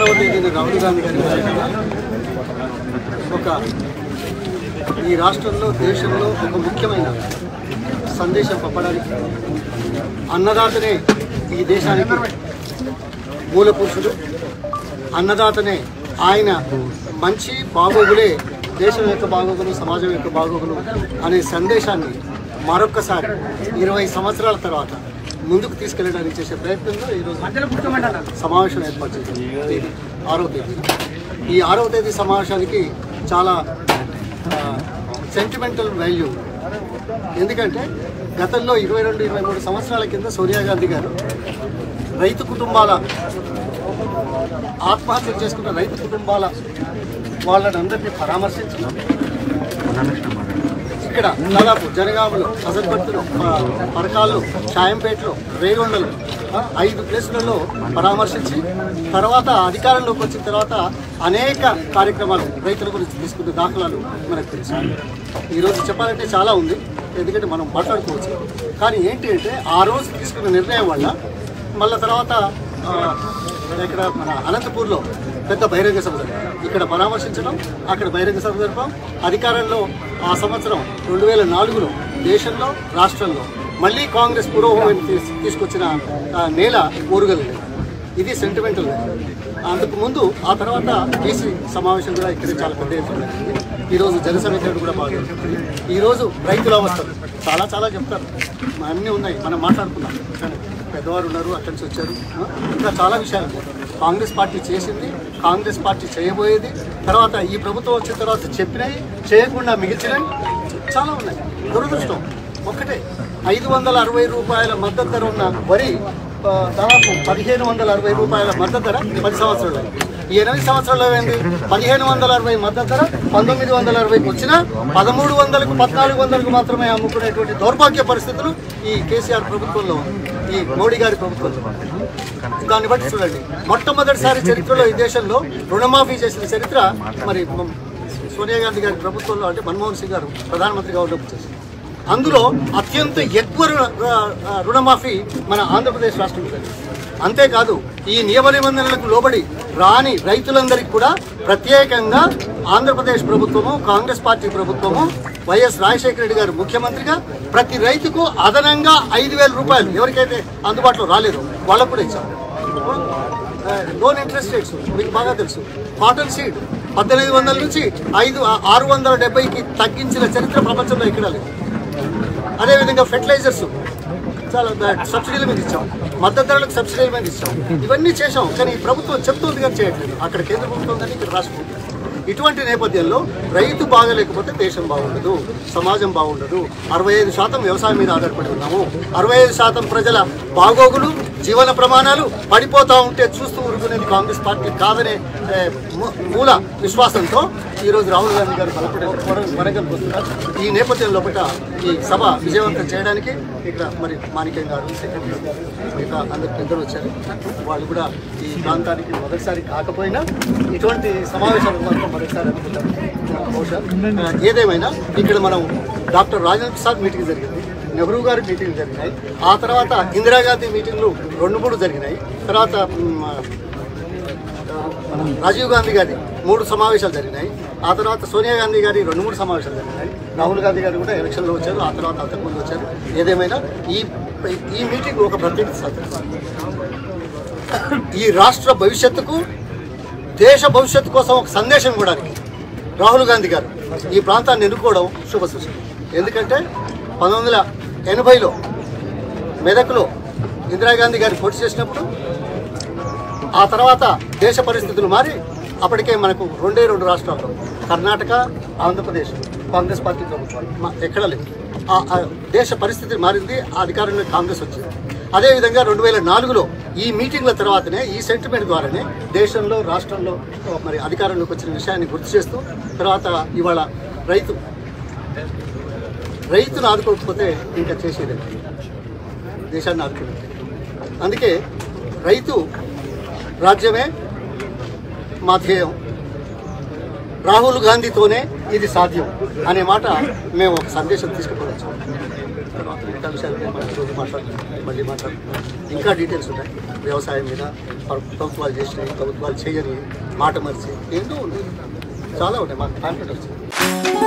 ఆరవ తేదీన రాహుల్ గాంధీ గారి పర్యటన ఒక ఈ రాష్ట్రంలో దేశంలో ఒక ముఖ్యమైన సందేశం పంపడానికి అన్నదాతనే ఈ దేశానికి మూల పురుషుడు అన్నదాతనే ఆయన మంచి బాగోగులే దేశం యొక్క బాగోగులు సమాజం యొక్క బాగోగులు అనే సందేశాన్ని మరొక్కసారి ఇరవై సంవత్సరాల తర్వాత ముందుకు తీసుకెళ్ళడానికి చేసే ప్రయత్నంలో ఈరోజు సమావేశం ఏర్పాటు చేశారు తేదీ ఆరో తేదీ ఈ ఆరవ తేదీ సమావేశానికి చాలా సెంటిమెంటల్ వాల్యూ ఎందుకంటే గతంలో ఇరవై రెండు ఇరవై మూడు సంవత్సరాల కింద సోనియా గాంధీ గారు రైతు కుటుంబాల ఆత్మహత్యలు చేసుకున్న రైతు కుటుంబాల వాళ్ళని అందరినీ పరామర్శించడం ఇక్కడ దాదాపు జనగామలో అసర్పత్తులు పరకాల్లో షాయంపేటలో రేగొండలు ఆ, ఐదు ప్లేసులలో పరామర్శించి తర్వాత అధికారంలోకి వచ్చిన తర్వాత అనేక కార్యక్రమాలు రైతుల గురించి తీసుకున్న దాఖలాలు మనకు తెలుసు ఈరోజు చెప్పాలంటే చాలా ఉంది ఎందుకంటే మనం మాట్లాడుకోవచ్చు కానీ ఏంటి అంటే ఆ రోజు తీసుకున్న నిర్ణయం వల్ల మళ్ళీ తర్వాత ఆ, ఇక్కడ మన అనంతపూర్లో పెద్ద బహిరంగ సభ జరిగింది. ఇక్కడ పరామర్శించడం అక్కడ బహిరంగ సభ జరపడం అధికారంలో ఆ సంవత్సరం రెండు వేల నాలుగులో దేశంలో రాష్ట్రంలో మళ్ళీ కాంగ్రెస్ పురోగమనం తీస్- తీసుకొచ్చిన ఆ, నేల ఓరుగల్లు ఇది సెంటిమెంటల్ అందుకు ముందు ఆ తర్వాత బీసీ సమావేశం కూడా ఇక్కడ చాలా పెద్ద ఎత్తున జరిగింది. ఈరోజు జనసమితి కూడా బాగా జరుగుతుంది ఈరోజు రైతుల అవస్థలు చాలా చాలా చెప్తారు అన్నీ ఉన్నాయి మనం మాట్లాడుకున్నాం కానీ పెద్దవారు ఉన్నారు అక్కడి నుంచి వచ్చారు ఆ, ఇంకా చాలా విషయాలు ఉన్నాయి. కాంగ్రెస్ పార్టీ చేసింది కాంగ్రెస్ పార్టీ చేయబోయేది తర్వాత ఈ ప్రభుత్వం వచ్చిన తర్వాత చెప్పినవి చేయకుండా మిగిల్చినవి చాలా ఉన్నాయి దురదృష్టం ఒక్కటే ఐదు వందల అరవై రూపాయల మద్దతు ధర ఉన్న వరి ఆ, దాదాపు పదిహేను వందల అరవై రూపాయల మద్దతు ధర పది సంవత్సరాలు అయింది. ఈ ఎనిమిది సంవత్సరాల్లో ఏంది పదిహేను వందల అరవై మద్దతు ధర పంతొమ్మిది వందల అరవైకి వచ్చిన పదమూడు వందలకు పద్నాలుగు వందలకు మాత్రమే అమ్ముకునేటువంటి దౌర్భాగ్య పరిస్థితులు ఈ కేసీఆర్ ప్రభుత్వంలో ఉంది. ఈ మోడీ గారి ప్రభుత్వంలో దాన్ని బట్టి చూడండి మొట్టమొదటిసారి చరిత్రలో ఈ దేశంలో రుణమాఫీ చేసిన చరిత్ర మరి మ- సోనియా గాంధీ గారి ప్రభుత్వంలో అంటే మన్మోహన్ సింగ్ గారు ప్రధానమంత్రిగా ఉన్నప్పుడు చేసింది అందులో అత్యంత ఎక్కువ రుణ- ఆ, రుణమాఫీ మన ఆంధ్రప్రదేశ్ రాష్ట్రంలో జరిగింది అంతేకాదు ఈ నియమ నిబంధనలకు లోబడి రాని రైతులందరికీ కూడా ప్రత్యేకంగా ఆంధ్రప్రదేశ్ ప్రభుత్వము కాంగ్రెస్ పార్టీ ప్రభుత్వము వైఎస్ రాజశేఖర రెడ్డి గారు ముఖ్యమంత్రిగా ప్రతి రైతుకు అదనంగా ఐదు వేల రూపాయలు ఎవరికైతే అందుబాటులో రాలేదో వాళ్ళకు కూడా ఇచ్చాం లోన్ ఇంట్రెస్ట్ రేట్స్ మీకు బాగా తెలుసు కాటన్ సీడ్ పద్దెనిమిది వందల నుంచి ఐదు ఆరు వందల డెబ్బైకి తగ్గించిన చరిత్ర ప్రపంచంలో ఎక్కడా లేదు అదేవిధంగా ఫెర్టిలైజర్స్ చాలా బా- సబ్సిడీల మీద ఇచ్చాం మద్దతు ధరలకు సబ్సిడీల మీద ఇచ్చాం ఇవన్నీ చేశాం కానీ ఈ ప్రభుత్వం చెప్తుంది కానీ చేయట్లేదు అక్కడ కేంద్ర ప్రభుత్వం కానీ ఇక్కడ రాష్ట్ర ప్రభుత్వం ఇటువంటి నేపథ్యంలో రైతు బాగలేకపోతే దేశం బాగుండదు సమాజం బాగుండదు అరవై ఐదు శాతం వ్యవసాయం మీద ఆధారపడి ఉన్నాము అరవై ఐదు శాతం ప్రజల బాగోగులు జీవన ప్రమాణాలు పడిపోతూ ఉంటే చూస్తూ ఊరుకునేది కాంగ్రెస్ పార్టీ కాదనే ఏ, మూ- మూల విశ్వాసంతో ఈరోజు రాహుల్ గాంధీ గారు బలపడే వరంగల్ వస్తున్నారు ఈ నేపథ్యం లోపల ఈ సభ విజయవంతం చేయడానికి ఇక్కడ మరి మాణిక్యం గారు సెక్రటరీ గారు మిగతా అందరు పెద్దలు వచ్చారు వాళ్ళు కూడా ఈ ప్రాంతానికి మొదటిసారి కాకపోయినా ఇటువంటి సమావేశాలకు మాత్రం మొదటిసారి అనుకుంటారు బహుశా ఆ, ఏదేమైనా ఇక్కడ మనం డాక్టర్ రాజేంద్ర ప్రసాద్ మీటింగ్ జరిగింది నెహ్రూ గారి మీటింగ్ జరిగినాయి ఆ తర్వాత ఇందిరాగాంధీ మీటింగ్లు రెండు మూడు జరిగినాయి తర్వాత మ్, మన రాజీవ్ గాంధీ గారి మూడు సమావేశాలు జరిగినాయి ఆ తర్వాత సోనియా గాంధీ గారి రెండు మూడు సమావేశాలు జరిగినాయి రాహుల్ గాంధీ గారు కూడా ఎలక్షన్లో వచ్చారు ఆ తర్వాత అంతకుముందు వచ్చారు ఏదేమైనా ఈ ఈ మీటింగ్ ఒక ప్రత్యేక సందర్భం ఈ రాష్ట్ర భవిష్యత్తుకు దేశ భవిష్యత్తు కోసం ఒక సందేశం ఇవ్వడానికి రాహుల్ గాంధీ గారు ఈ ప్రాంతాన్ని ఎన్నుకోవడం శుభ సూచన ఎందుకంటే పంతొమ్మిది వందల ఎనభైలో మెదక్లో ఇందిరాగాంధీ గారు పోటీ చేసినప్పుడు ఆ తర్వాత దేశ పరిస్థితులు మారి అప్పటికే మనకు రెండే రెండు రాష్ట్రాల్లో కర్ణాటక ఆంధ్రప్రదేశ్ కాంగ్రెస్ పార్టీ ప్రభుత్వాలు మా- ఎక్కడ లేవు ఆ ఆ దేశ పరిస్థితి మారింది ఆ అధికారంలో కాంగ్రెస్ వచ్చింది అదేవిధంగా రెండు వేల నాలుగులో ఈ మీటింగ్ల తర్వాతనే ఈ సెంటిమెంట్ ద్వారానే దేశంలో రాష్ట్రంలో ఆ, మరి అధికారంలోకి వచ్చిన విషయాన్ని గుర్తు చేస్తూ తర్వాత ఇవాళ రైతు రైతును ఆదుకోకపోతే ఇంకా చేసేది లేదు. దేశాన్ని ఆదుకున్నట్టే అందుకే రైతు రాజ్యమే మా ధ్యేయం రాహుల్ గాంధీతోనే ఇది సాధ్యం అనే మాట మేము ఒక సందేశం తీసుకుపోవచ్చు తర్వాత మిగతా విషయాలు నేను మనం రోజు మాట్లాడుతున్నాం మళ్ళీ మాట్లాడుతున్నాం ఇంకా డీటెయిల్స్ ఉన్నాయి వ్యవసాయం మీద ప్ర- ప్రభుత్వాలు చేసినవి ప్రభుత్వాలు చేయని మాట మరిచి ఏంటో ఉన్నాయి చాలా ఉన్నాయి మాకు కాన్ఫిడెన్స్ వచ్చింది